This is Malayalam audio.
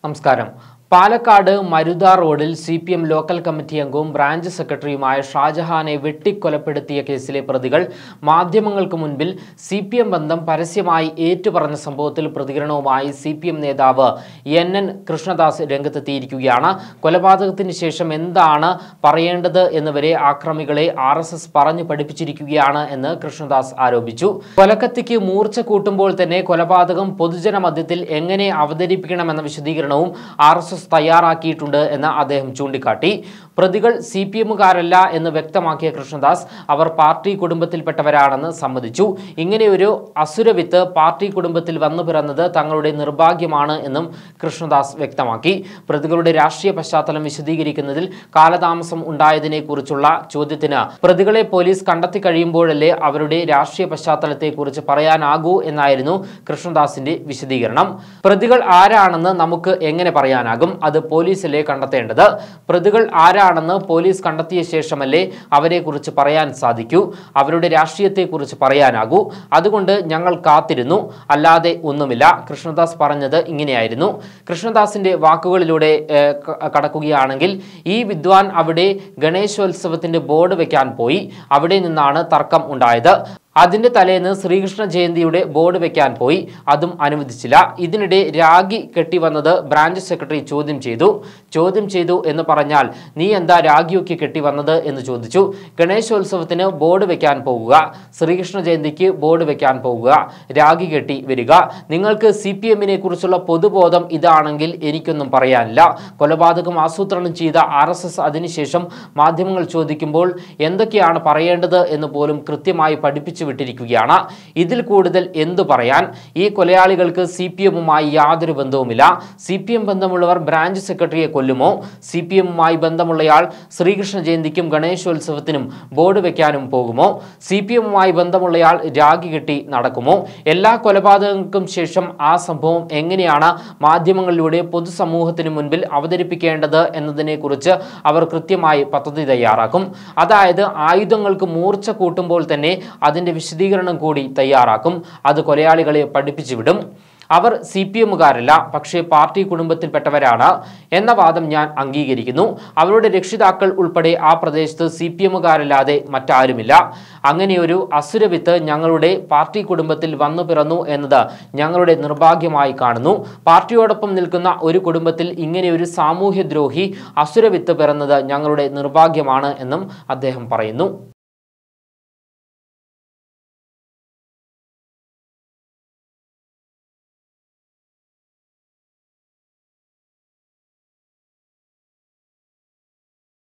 നമസ്കാരം പാലക്കാട് മരുത റോഡിൽ C P M local committee അംഗവും ബ്രാഞ്ച് സെക്രട്ടറിയുമായ ഷാജഹാനെ വെട്ടിക്കൊലപ്പെടുത്തിയ കേസിലെ പ്രതികൾ മാധ്യമങ്ങൾക്ക് മുൻപിൽ സി പി എം ബന്ധം പരസ്യമായി ഏറ്റുപറഞ്ഞ സംഭവത്തിൽ പ്രതികരണവുമായി സി പി എം നേതാവ് എൻ എൻ കൃഷ്ണദാസ് രംഗത്തെത്തിയിരിക്കുകയാണ് കൊലപാതകത്തിന് ശേഷം എന്താണ് പറയേണ്ടത് എന്നിവരെ ആക്രമികളെ ആർ എസ് എസ് പറഞ്ഞു പഠിപ്പിച്ചിരിക്കുകയാണ് എന്ന് കൃഷ്ണദാസ് ആരോപിച്ചു കൊലക്കത്തിക്ക് മൂർച്ച കൂട്ടുമ്പോൾ തന്നെ കൊലപാതകം പൊതുജന മധ്യത്തിൽ എങ്ങനെ അവതരിപ്പിക്കണമെന്ന വിശദീകരണവും ആർ എസ് എസ് തയ്യാറാക്കിയിട്ടുണ്ട് എന്ന് അദ്ദേഹം ചൂണ്ടിക്കാട്ടി പ്രതികൾ സി പി എമ്മുകാരല്ല എന്ന് വ്യക്തമാക്കിയ കൃഷ്ണദാസ് അവർ പാർട്ടി കുടുംബത്തിൽപ്പെട്ടവരാണെന്ന് സമ്മതിച്ചു ഇങ്ങനെയൊരു അസുരവിത്ത് പാർട്ടി കുടുംബത്തിൽ വന്നു പിറന്നത് തങ്ങളുടെ നിർഭാഗ്യമാണ് എന്നും കൃഷ്ണദാസ് വ്യക്തമാക്കി പ്രതികളുടെ രാഷ്ട്രീയ പശ്ചാത്തലം വിശദീകരിക്കുന്നതിൽ കാലതാമസം ഉണ്ടായതിനെക്കുറിച്ചുള്ള ചോദ്യത്തിന് പ്രതികളെ പോലീസ് കണ്ടെത്തി കഴിയുമ്പോഴല്ലേ അവരുടെ രാഷ്ട്രീയ പശ്ചാത്തലത്തെക്കുറിച്ച് പറയാനാകൂ എന്നായിരുന്നു കൃഷ്ണദാസിന്റെ വിശദീകരണം പ്രതികൾ ആരാണെന്ന് നമുക്ക് എങ്ങനെ പറയാനാകും അത് പോലീസല്ലേ കണ്ടെത്തേണ്ടത് പ്രതികൾ ആരാണെന്ന് പോലീസ് കണ്ടെത്തിയ ശേഷമല്ലേ അവരെക്കുറിച്ച് പറയാൻ സാധിക്കൂ അവരുടെ രാഷ്ട്രീയത്തെക്കുറിച്ച് പറയാനാകൂ അതുകൊണ്ട് ഞങ്ങൾ കാത്തിരുന്നു അല്ലാതെ ഒന്നുമില്ല കൃഷ്ണദാസ് പറഞ്ഞത് ഇങ്ങനെയായിരുന്നു കൃഷ്ണദാസിന്റെ വാക്കുകളിലൂടെ ഏഹ്, ക- കടക്കുകയാണെങ്കിൽ ഈ വിദ്വാൻ അവിടെ ഗണേശോത്സവത്തിന്റെ ബോർഡ് വെക്കാൻ പോയി അവിടെ നിന്നാണ് തർക്കം ഉണ്ടായത് അതിന്റെ തലേന്ന് ശ്രീകൃഷ്ണ ജയന്തിയുടെ ബോർഡ് വെക്കാൻ പോയി അതും അനുവദിച്ചില്ല ഇതിനിടെ രാഗി കെട്ടിവന്നത് ബ്രാഞ്ച് സെക്രട്ടറി ചോദ്യം ചെയ്തു ചോദ്യം ചെയ്തു എന്ന് പറഞ്ഞാൽ നീ എന്താ രാഗിയൊക്കെ കെട്ടിവന്നത് എന്ന് ചോദിച്ചു ഗണേശോത്സവത്തിന് ബോർഡ് വെക്കാൻ പോകുക ശ്രീകൃഷ്ണ ജയന്തിക്ക് ബോർഡ് വെക്കാൻ പോകുക രാഗി കെട്ടി വരിക നിങ്ങൾക്ക് സി പി എമ്മിനെ കുറിച്ചുള്ള പൊതുബോധം ഇതാണെങ്കിൽ എനിക്കൊന്നും പറയാനില്ല കൊലപാതകം ആസൂത്രണം ചെയ്ത ആർ എസ് എസ് അതിനുശേഷം മാധ്യമങ്ങൾ ചോദിക്കുമ്പോൾ എന്തൊക്കെയാണ് പറയേണ്ടത് എന്ന് പോലും കൃത്യമായി പഠിപ്പിച്ചു വിട്ടിരിക്കുകയാണ് ഇതിൽ കൂടുതൽ എന്തു പറയാൻ ഈ കൊലയാളികൾക്ക് സി പി എമ്മുമായി യാതൊരു ബന്ധവുമില്ല സി പി എം ബന്ധമുള്ളവർ ബ്രാഞ്ച് സെക്രട്ടറിയെ കൊല്ലുമോ സി പി എമ്മുമായി ബന്ധമുള്ളയാൾ ശ്രീകൃഷ്ണ ജയന്തിക്കും ഗണേശോത്സവത്തിനും ബോർഡ് വെക്കാനും പോകുമോ സി പി എമ്മുമായി ബന്ധമുള്ളയാൾ രാഗി കെട്ടി നടക്കുമോ എല്ലാ കൊലപാതകങ്ങൾക്കും ശേഷം ആ സംഭവം എങ്ങനെയാണ് മാധ്യമങ്ങളിലൂടെ പൊതുസമൂഹത്തിന് മുൻപിൽ അവതരിപ്പിക്കേണ്ടത് എന്നതിനെക്കുറിച്ച് അവർ കൃത്യമായി പദ്ധതി തയ്യാറാക്കും അതായത് ആയുധങ്ങൾക്ക് മൂർച്ച കൂട്ടുമ്പോൾ തന്നെ അതിൻ്റെ വിശദീകരണം കൂടി തയ്യാറാക്കും അത് കൊലയാളികളെ പഠിപ്പിച്ചു വിടും അവർ സി പി എമ്മുകാരല്ല പക്ഷേ പാർട്ടി കുടുംബത്തിൽപ്പെട്ടവരാണ് എന്ന വാദം ഞാൻ അംഗീകരിക്കുന്നു അവരുടെ രക്ഷിതാക്കൾ ഉൾപ്പെടെ ആ പ്രദേശത്ത് സി പി എമ്മുകാരല്ലാതെ മറ്റാരുമില്ല അങ്ങനെയൊരു അസുരവിത്ത് ഞങ്ങളുടെ പാർട്ടി കുടുംബത്തിൽ വന്നു പിറന്നു എന്നത് ഞങ്ങളുടെ നിർഭാഗ്യമായി കാണുന്നു പാർട്ടിയോടൊപ്പം നിൽക്കുന്ന ഒരു കുടുംബത്തിൽ ഇങ്ങനെയൊരു സാമൂഹ്യദ്രോഹി അസുരവിത്ത് പിറന്നത് ഞങ്ങളുടെ നിർഭാഗ്യമാണ് എന്നും അദ്ദേഹം പറയുന്നു